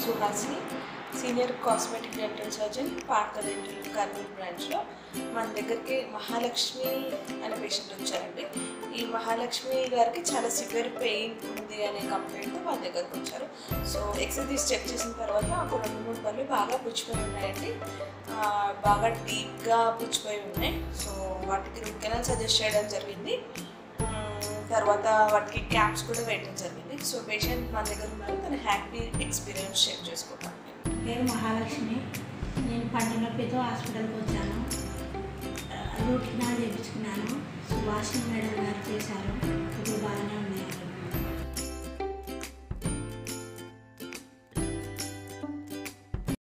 Suhasini senior cosmetic dental surgeon park dental Kurnool బ్రాంచ్లో మన దగ్గరికి మహాలక్ష్మి అనే పేషెంట్ వచ్చారండి ఈ మహాలక్ష్మి గారికి చాలా సివియర్ పెయిన్ ఉంది అనే కంప్లైంట్తో మన దగ్గరకు వచ్చారు సో ఎక్స్రే తీసి చెక్ చేసిన తర్వాత ఒక రెండు మూడు పళ్ళు బాగా పుచ్చిపోయి ఉన్నాయండి ఆ, బాగా డీప్గా పుచ్చిపోయి ఉన్నాయి సో వాటికి రూట్ కెనాల్ సజెస్ట్ చేయడం జరిగింది మ్మ్, తర్వాత వాటికి క్యాప్స్ కూడా వేయడం జరిగింది సో పేషెంట్ మన దగ్గర ఉన్నారు తన హ్యాపీ ఎక్స్పీరియన్స్ షేర్ చేసుకుంటాను పేరు మహాలక్ష్మి నేను పంట నొప్పితో హాస్పిటల్కి వచ్చాను రూట్ కెనాల్ చేయించుకున్నాను సుభాషిణి మేడం గారు చేశారు ఇప్పుడు బాగానే ఉన్నాయి